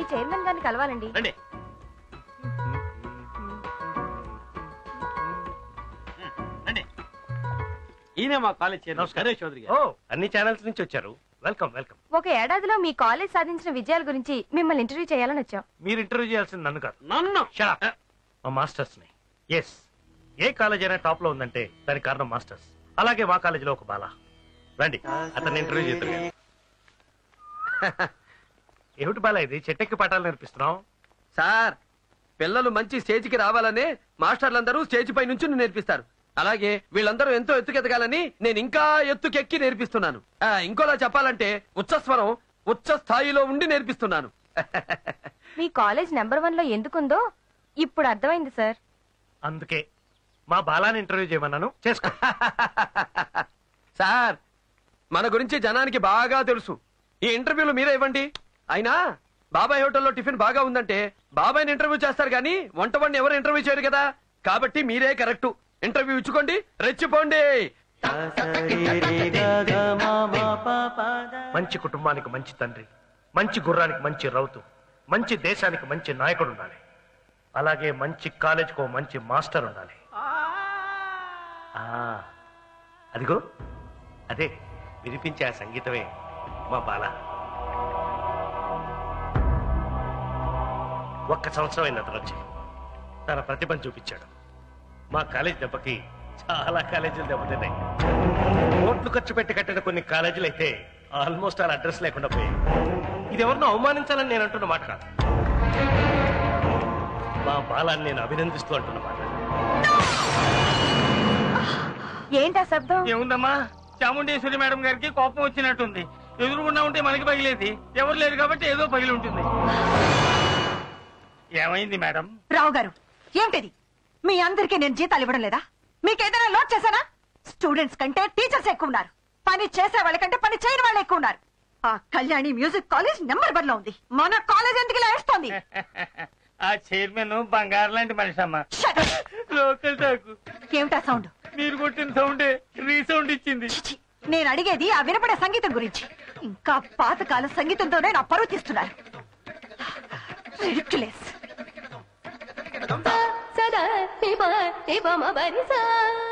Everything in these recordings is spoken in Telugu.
చైర్మన్ గారిని కలవాలండి రండి రండి ఈయన మా కాలేజ్ చైర్మన్ నమస్కారం. నరేష్ చౌదరి ఓ గారు అన్ని ఛానల్స్ నుంచి వచ్చారు వెల్కమ్ వెల్కమ్ ఒక ఏడాదిలో మీ కాలేజ్ సాధించిన విజయాల గురించి మిమ్మల్ని ఇంటర్వ్యూ చేయాలని వచ్చాం మీరు ఇంటర్వ్యూ చేయాల్సింది నన్ను కాదు నన్ను Shut up. మా మాస్టర్స్ ని ఎస్ ఏ కాలేజ్ అయినా టాప్ లో ఉందంటే దానికి కారణం మాస్టర్స్ అలాగే మా కాలేజీలో ఒక బాల రండి అతన్ని ఇంటర్వ్యూ చేద్దరు ఏమిటి బాల ఇది చెట్టెక్కి పాఠాలు నేర్పిస్తున్నాం సార్ పిల్లలు మంచి స్టేజ్కి రావాలనే మాస్టర్లందరూ స్టేజ్ పై నుంచి నేర్పిస్తారు అలాగే వీళ్ళందరూ ఎంతో ఎత్తుకెదగాలని నేను ఇంకా ఎత్తుకెక్కి నేర్పిస్తున్నాను ఆ, ఇంకోలా చెప్పాలంటే ఉచ్చస్వరం ఉచ్చ స్థాయిలో ఉండి నేర్పిస్తున్నాను మీ కాలేజ్ నెంబర్ వన్ లో ఎందుకుందో ఇప్పుడు అర్థమైంది సార్ అందుకే మా బాలాని ఇంటర్వ్యూ చేయమన్నాను చేసుకో సార్ మన గురించి జనానికి బాగా తెలుసు ఈ ఇంటర్వ్యూలు మీరే ఇవ్వండి అయినా బాబాయ్ హోటల్లో టిఫిన్ బాగా ఉందంటే బాబాయ్ని ఇంటర్వ్యూ చేస్తారు కానీ వంట వాడిని ఎవరు ఇంటర్వ్యూ చేయరు కదా కాబట్టి మీరే కరెక్ట్ ఇంటర్వ్యూ ఇచ్చుకోండి రెచ్చిపోండి మంచి కుటుంబానికి మంచి తండ్రి మంచి గుర్రానికి మంచి రౌతు మంచి దేశానికి మంచి నాయకుడు ఉండాలి అలాగే మంచి కాలేజ్కో మంచి మాస్టర్ ఉండాలి ఆ, అదిగో అదే వినిపించే ఆ సంగీతమే మా బాల ఒక్క సంవత్సరం అయిన అతను వచ్చి తన ప్రతిభను చూపించాడు మా కాలేజ్ దెబ్బకి చాలా కాలేజీలు దెబ్బతిన్నాయి కోట్లు ఖర్చు పెట్టి కట్టిన కొన్ని కాలేజీలు అయితే ఆల్మోస్ట్ వాళ్ళ అడ్రస్ లేకుండా పోయాయి ఇది ఎవరినో అవమానించాలని నేను అంటున్న మాట కాదు మా బాలాన్ని నేను అభినందిస్తూ అంటున్న మాట ఏంటా శబ్దం ఏముందమ్మా చాముండేశ్వరి మేడం గారికి కోపం వచ్చినట్టుంది ఎదురుగుండా ఉంటే మనకి పగిలేది ఎవరు లేరు కాబట్టి ఏదో పగిలి ఉంటుంది ఏమైంది మేడం రావు గారు ఏమిటిది మీ అందరికీ నేను జీతాలు ఇవ్వడం లేదా మీకేదైనా లోడ్ చేశానా స్టూడెంట్స్ కంటే టీచర్స్ ఎక్కువ ఉన్నారు పని చేసే వాళ్ళకంటే పని చేయని వాళ్ళు ఎక్కువ ఉన్నారు ఆ Kalyani music college number one లో ఉంది మన కాలేజ్ ఎందుకు ఇలా ఏడుస్తోంది ఆ చైర్మన్ బంగారు లాంటి మనిషి అమ్మా Shut up. లోకల్ టాకు ఏమిటా సౌండ్ మీరు కొట్టిన సౌండే రీసౌండ్ ఇచ్చింది చిచి, నేను అడిగేది ఆ వినపడే సంగీతం గురించి ఇంకా పాతకాల సంగీతంతోనే నా పరువు తీస్తున్నారు Ridiculous. సదా నిప నిపమ బరిసా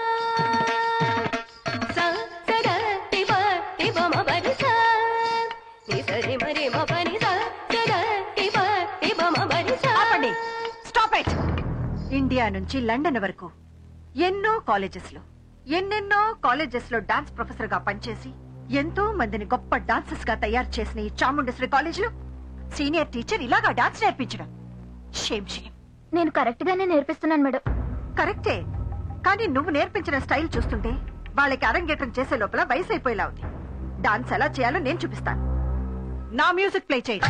సా సదా నిప నిపమ బరిసా నిసరి మరి మ బరిసా సదా నిప నిపమ బరిసా ఆపండి స్టాప్ ఇట్ ఇండియా నుంచి లండన్ వరకు ఎన్నో కాలేజెస్ లో ఎన్నెన్నో కాలేజెస్ లో డాన్స్ ప్రొఫెసర్ గా పనిచేసి ఎంతో మందిని గొప్ప డాన్సర్స్ గా తయారు చేసిన ఈ చాముండేశ్వరి కాలేజ్ లో సీనియర్ టీచర్ ఇలాగా డాన్స్ నేర్పించడం షేమ్ షేమ్ నేను కరెక్ట్ గానే నేర్పిస్తున్నాను మేడం కరెక్టే కానీ నువ్వు నేర్పించిన స్టైల్ చూస్తుంటే వాళ్ళకి అరంగేట్రం చేసే లోపల వయసు అయిపోయేలా ఉంది డాన్స్ ఎలా చేయాలో నేను చూపిస్తాను నా మ్యూజిక్ ప్లే చేయి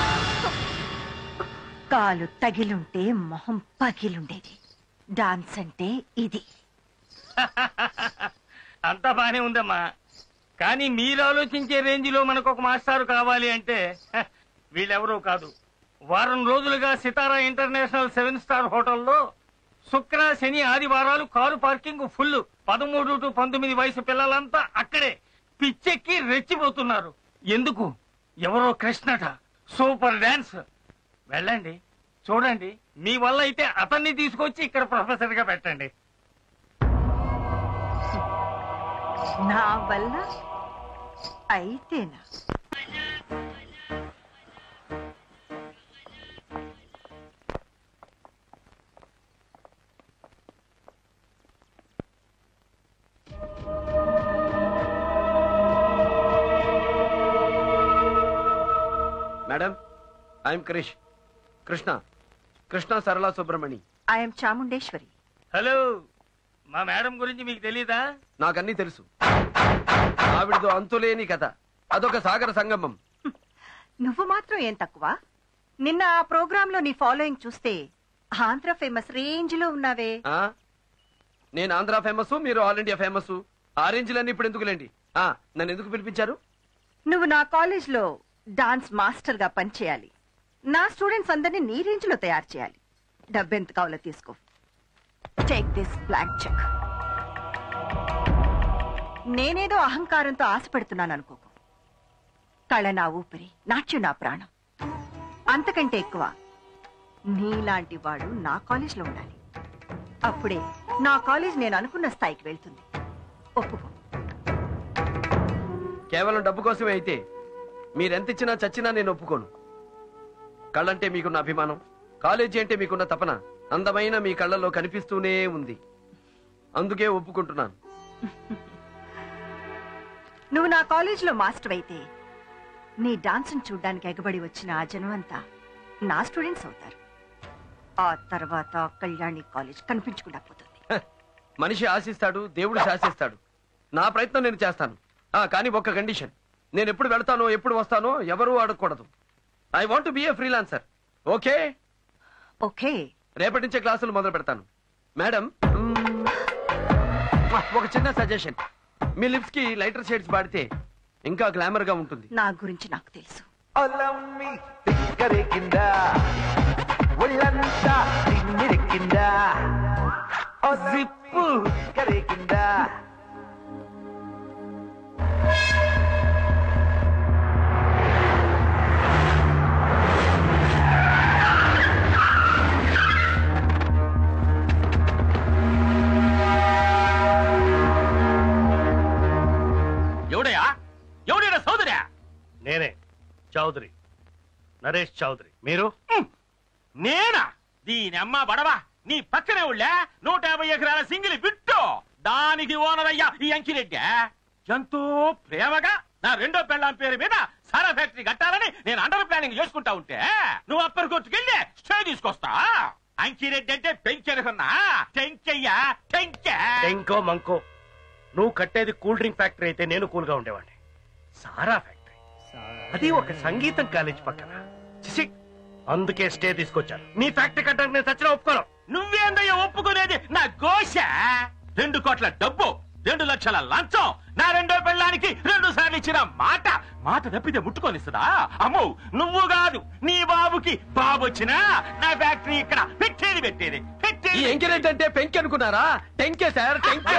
కాలు తగిలుంటే మొహం పగిలుండేది డాన్స్ అంటే ఇది అంతా బానే ఉందమ్మా కానీ మీరు ఆలోచించే రేంజ్ లో మనకు ఒక మాస్టారు కావాలి అంటే హ, వీళ్ళెవరూ కాదు వారం రోజులుగా సితారా ఇంటర్నేషనల్ సెవెన్ స్టార్ హోటల్లో శుక్ర శని ఆదివారాలు కారు పార్కింగ్ ఫుల్ పదమూడు టు పంతొమ్మిది వయసు పిల్లలంతా అక్కడే పిచ్చెక్కి రెచ్చిపోతున్నారు ఎందుకు ఎవరో కృష్ణట సూపర్ డాన్స్ వెళ్ళండి చూడండి మీ వల్ల అయితే అతన్ని తీసుకొచ్చి ఇక్కడ ప్రొఫెసర్ గా పెట్టండి నా వల్ల అయితేనా madam I'm Krish Krishna Krishna Sarala Subramani I'm Chamundeshwari hello మా మేడం గురించి మీకు తెలీదా నాకన్నీ తెలుసు ఆవిడతో అంతులేని కథ అదొక సాగర సంగమం నువ్వు మాత్రం ఏం తక్కువ నిన్న ఆ ప్రోగ్రామ్ లో నీ ఫాలోయింగ్ చూస్తే ఆంధ్ర ఫేమస్ రేంజ్ లో ఉన్నావే ఆ? నేను ఆంధ్ర ఫేమస్ మీరు ఆల్ ఇండియా ఫేమస్ ఆ రేంజ్లన్నీ ఇప్పుడు ఎందుకులేండి ఆ, నన్ను ఎందుకు పిలిపించారు నువ్వు నా కాలేజ్ లో డాన్స్ మాస్టర్ గా పనిచేయాలి నా స్టూడెంట్స్ అందరినీ నీ రేంజ్ లో తయారు చేయాలి డబ్బెంత కావాలో తీసుకో టేక్ దిస్ బ్లాంక్ చెక్ నేనేదో అహంకారంతో ఆశ పెడుతున్నాను అనుకోకు కళ నా ఊపిరి నాట్యం నా ప్రాణం అంతకంటే ఎక్కువ నీలాంటి వాడు నా కాలేజ్లో ఉండాలి అప్పుడే నా కాలేజ్ నేను అనుకున్న స్థాయికి వెళ్తుంది ఒప్పుకో కేవలం డబ్బు కోసమే అయితే మీరెంత ఇచ్చినా చచ్చినా నేను ఒప్పుకోను కళ్ళంటే మీకున్న అభిమానం కాలేజీ అంటే మీకున్న తపన అందమైన మీ కళ్ళల్లో కనిపిస్తూనే ఉంది అందుకే ఒప్పుకుంటున్నాను నువ్వు నా కాలేజీలో మాస్టర్ అయితే నీ డాన్స్ను చూడ్డానికి ఎగబడి వచ్చిన ఆ జనం అంతా నా స్టూడెంట్స్ అవుతారు ఆ తర్వాత కళ్యాణి కాలేజ్ కనిపించకుండా పోతుంది హ, మనిషి ఆశిస్తాడు దేవుడు శాసిస్తాడు నా ప్రయత్నం నేను చేస్తాను ఆ కానీ ఒక్క కండిషన్ నేను ఎప్పుడు వెళ్తానో ఎప్పుడు వస్తానో ఎవరూ అడగకూడదు I want be a freelancer okay okay రేపటి నుంచే క్లాసులు మొదలు పెడతాను మేడం మ్మ్, ఒక చిన్న సజెషన్ మీ లిప్స్ కి లైటర్ షేడ్స్ వాడితే ఇంకా గ్లామర్ గా ఉంటుంది నా గురించి నాకు తెలుసు ఒలమ్మి తిక్కరేకిందా ఒళ్ళంతా తిమ్మిరెక్కిందా ఓ జిప్పు తిక్కరేకిందా ఎవడయా ఎవడైనా సోదరా నేనే చౌదరి నరేష్ చౌదరి మీరు నేనా దీని అమ్మ బడవా నీ పక్కనే ఉళ్ళా నూట యాభై ఎకరాల సింగిల్ బిట్టు దానికి ఓనర్ అయ్యా ఈ అంకిరెడ్డి ఎంతో ప్రేమగా నా రెండో పెళ్ళాం పేరు మీద సారా ఫ్యాక్టరీ కట్టాలని నేను అండర్ ప్లానింగ్ చేసుకుంటా ఉంటే నువ్వు అప్పర్ కొట్టుకెళ్ళి స్టే తీసుకొస్తా అంకిరెడ్డి అంటే పెంచెనుకున్నా టెంకెయ్యా టెంకె టెంకో మంకో నువ్వు కట్టేది కూల్ డ్రింక్ ఫ్యాక్టరీ అయితే నేను కూల్ గా ఉండేవాడిని సారా ఫ్యాక్టరీ అది ఒక సంగీతం కాలేజ్ పక్కన చిసి అందుకే స్టే తీసుకొచ్చాను నీ ఫ్యాక్టరీ కట్టడానికి నేను సచిన ఒప్పుకోను నువ్వేందయ్యా ఒప్పుకునేది నా గోష రెండు కోట్ల డబ్బు రెండు లక్షల లంచం నా రెండో పెళ్ళానికి రెండు సార్లు ఇచ్చిన మాట మాట తప్పితే ముట్టుకొనిస్తుందా అమ్మో నువ్వు కాదు నీ బాబుకి బాబు వచ్చినా నా ఫ్యాక్టరీ ఇక్కడ పెట్టేది పెట్టేది ఈ పెట్టేది ఎంకిరెడ్డి అంటే పెంకి అనుకున్నారా టెంకే సార్ టెంకే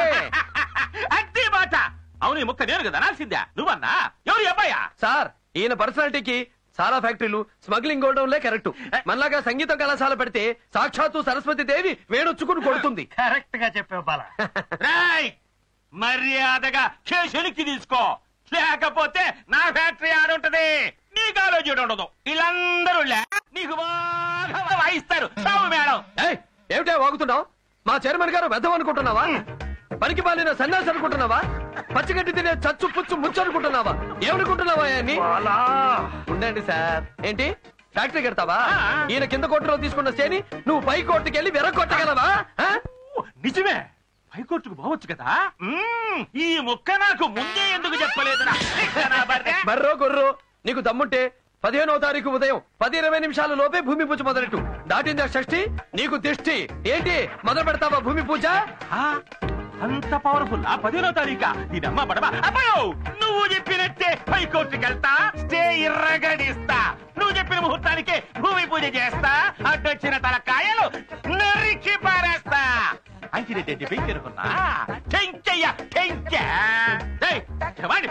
అదే మాట అవును ఈ ముక్క నేను కదా నాల్సిందా నువ్వన్నా ఎవరు ఈ అబ్బాయా సార్ ఈయన పర్సనాలిటీకి సారా ఫ్యాక్టరీలు స్మగ్లింగ్ గోడౌన్లే కరెక్ట్ మనలాగా సంగీతం కళాశాల పెడితే సాక్షాత్తు సరస్వతి దేవి వేడొచ్చుకుని కొడుతుంది కరెక్ట్ గా చెప్పావు బాల రాయ్ మర్యాదగా కేసునికి తీసుకో లేకపోతే నా ఫ్యాక్టరీ ఆడుంటది నీ కాలేజీ ఉండదు వీళ్ళందరూ లే, నీకు బాగా వాయిస్తారు చావు మేడం ఏయ్, ఏమిటే వాగుతున్నావు మా చైర్మన్ గారు వెధం అనుకుంటున్నావా పనికి పాలిన సన్యాసి అనుకుంటున్నావా పచ్చిగడ్డి తినే చచ్చు పుచ్చు ముచ్చు అనుకుంటున్నావా ఏమనుకుంటున్నావా అని బాలా ఉండండి సార్ ఏంటి ఫ్యాక్టరీ కడతావా ఈయన కింద కోర్టులో తీసుకున్న స్టేని నువ్వు పై కోర్టుకి వెళ్ళి వెర కొట్టగలవా ఆ? ఓ, నిజమే హైకోర్టుకు పోవచ్చు కదా మ్మ్, ఈ ముక్క నాకు ముందే ఎందుకు చెప్పలేదురా నా బర్రె. బర్రో గొర్రో నీకు దమ్ముంటే పదిహేనో తారీఖు ఉదయం పది ఇరవై నిమిషాల లోపే భూమి పూజ మొదలెట్టు దాటిందా షష్ఠి నీకు దిష్టి ఏంటి మొదలు పెడతావా భూమి పూజ ఆ, అంత పవర్ఫుల్ ఆ పదిహేనో తారీఖా దీనమ్మ పడవ అబ్బయో నువ్వు చెప్పినట్టే హైకోర్టుకి వెళ్తా స్టే ఇర్రగడిస్తా నువ్వు చెప్పిన ముహూర్తానికే భూమి పూజ చేస్తా అడ్డొచ్చిన తలకాయలు నరికి పారేస్తా అంకిరెడ్డి అంటే పెంకి అనుకున్నా టెంకయ్య టెంక ఏయ్, చెప్పండి.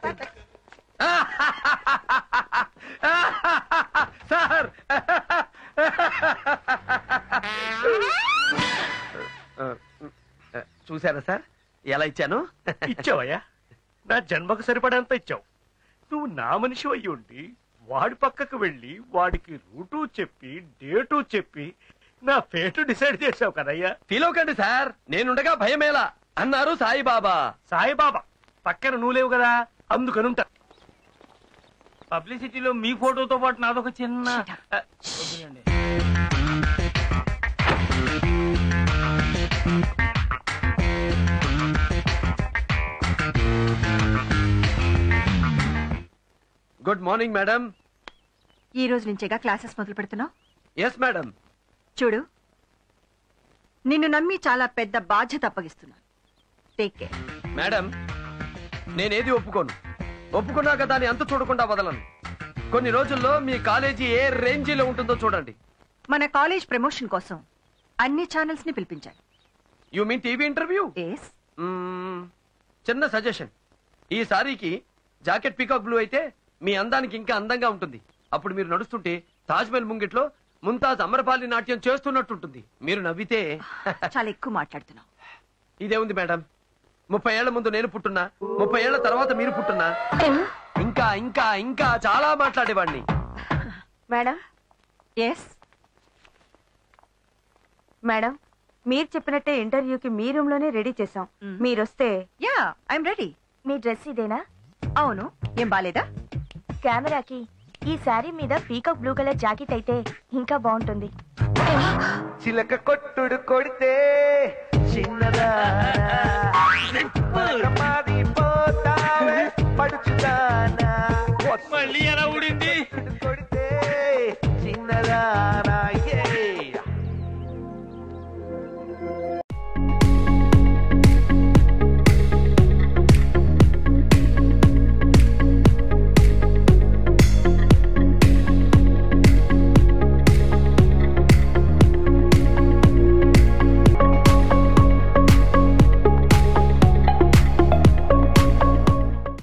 సార్ చూసారా సార్ ఎలా ఇచ్చాను ఇచ్చావయ్యా నా జన్మకు సరిపడంత ఇచ్చావు నువ్వు నా మనిషి అయ్యి ఉండి వాడి పక్కకు వెళ్ళి వాడికి రూటు చెప్పి డేటు చెప్పి నా ఫేటు డిసైడ్ చేసావు కదయ్యా ఫీల్ అవ్వకండి సార్ నేనుండగా భయమేలా అన్నారు సాయిబాబా సాయిబాబా పక్కన నువ్వు లేవు కదా అందుకనుంటా పబ్లిసిటీలో మీ ఫోటోతో పాటు నాదొక చిన్న ఆ, వద్దులేండి. గుడ్ మార్నింగ్ మేడం ఈ రోజు నుంచేగా క్లాసెస్ మొదలు పెడుతున్నావు ఎస్ మేడం చూడు నిన్ను నమ్మి చాలా పెద్ద బాధ్యత అప్పగిస్తున్నాను టేక్ కేర్ మేడం నేనేది ఒప్పుకోను ఒప్పుకున్నాక దాన్ని అంత చూడకుండా వదలను కొన్ని రోజుల్లో మీ కాలేజీ ఏ రేంజీలో ఉంటుందో చూడండి మన కాలేజ్ ప్రమోషన్ కోసం అన్ని ఛానల్స్ ని పిలిపించాను you mean TV interviews hmm. చిన్న సజెషన్ ఈ సారీకి జాకెట్ పీకాక్ బ్లూ అయితే మీ అందానికి ఇంకా అందంగా ఉంటుంది అప్పుడు మీరు నడుస్తుంటే తాజ్మహల్ ముంగిట్లో ముంతాజ్ అమరపాలి నాట్యం చేస్తున్నట్టుంటుంది మీరు నవ్వితే చాలా ఎక్కువ మాట్లాడుతున్నావు ఇదే ఉంది మేడం ముప్పై ఏళ్ల ముందు నేను పుట్టున్నా ముప్పై ఏళ్ల తర్వాత మీరు పుట్టున్నా ఇంకా ఇంకా ఇంకా చాలా మాట్లాడేవాడిని మేడం ఎస్ మేడం మీరు చెప్పినట్టే ఇంటర్వ్యూకి మీ రూమ్ లోనే రెడీ చేసాం మ్మ్. మీరొస్తే యా ఐఎమ్ రెడీ మీ డ్రెస్ ఇదేనా అవును ఏం బాలేదా కెమెరాకి ఈ శారీ మీద పీకాక్ బ్లూ కలర్ జాకెట్ అయితే ఇంకా బాగుంటుంది చిలక కొట్టుడు కొడితే చిన్నదా పోతావే పడుచుదానా మళ్ళీ ఎలా ఊడింది కొడితే